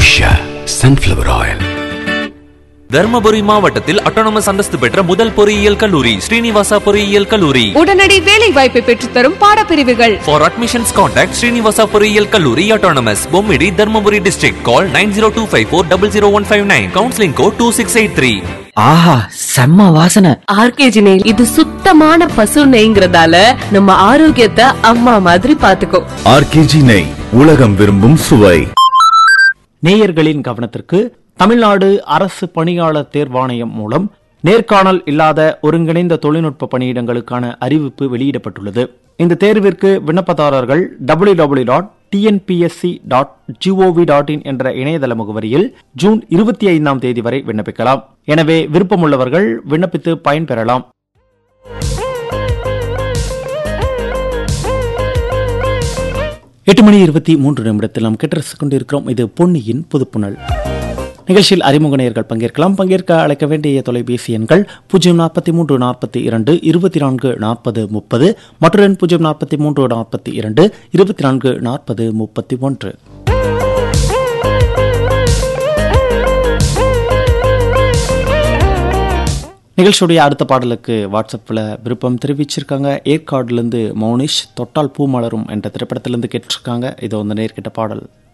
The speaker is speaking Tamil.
உஷா சன்ஃப்ளவர் ஆயில் தர்மபுரி மாவட்டத்தில் அட்டானமஸ் அந்தஸ்து பெற்ற முதல் பொறியியல் கல்லூரி ஸ்ரீனிவாசா பொறியியல் கல்லூரி உடனடி வேலை வாய்ப்பை பெற்றுத்தரும் பாடப்பிரிவுகள் For admissions contact Srinivasa பொறியியல் கல்லூரி autonomous Bommidi Dharmapuri district call 9025400159 counseling code 2683 ஆஹா செம்ம வாசனை ஆர்கேஜி நெய் இது சுத்தமான பசு நெய்ங்கிறதால நம்ம ஆரோக்கியத்தை அம்மா மாதிரி பாத்துக்கோ ஆர்கேஜி நெய் உலகம் விரும்பும் சுவை நேயர்களின் கவனத்திற்கு தமிழ்நாடு அரசு பணியாளர் தேர்வாணையம் மூலம் நேர்காணல் இல்லாத ஒருங்கிணைந்த தொழில்நுட்ப பணியிடங்களுக்கான அறிவிப்பு வெளியிடப்பட்டுள்ளது இந்த தேர்விற்கு விண்ணப்பதாரர்கள் W W dot TNPSC dot GOV dot in என்ற இணையதள முகவரியில் ஜூன் இருபத்தி ஐந்தாம் தேதி வரை விண்ணப்பிக்கலாம் எனவே விருப்பமுள்ளவர்கள் விண்ணப்பித்து பயன்பெறலாம் எட்டு மணி இருபத்தி மூன்று நிமிடத்தில் நாம் கெட்டரசு கொண்டிருக்கிறோம் இது பொன்னியின் புதுப்புணல் நிகழ்ச்சியில் அறிமுக நேயர்கள் பங்கேற்கலாம் பங்கேற்க அழைக்க வேண்டிய தொலைபேசி எண்கள் பூஜ்ஜியம் நாற்பத்தி மூன்று நாற்பத்தி இரண்டு இருபத்தி நான்கு நாற்பது முப்பது மற்றொரு பூஜ்ஜியம் நாற்பத்தி மூன்று நாற்பத்தி இரண்டு இருபத்தி நான்கு நாற்பது முப்பத்தி ஒன்று நிகழ்ச்சியுடைய அடுத்த பாடலுக்கு வாட்ஸ்அப்பில் விருப்பம் தெரிவிச்சிருக்காங்க ஏற்காடுலேருந்து மௌனிஷ் தொட்டால் பூ மலரும் என்ற திரைப்படத்திலிருந்து கேட்டிருக்காங்க இதோ அந்த நேர்கிட்ட பாடல்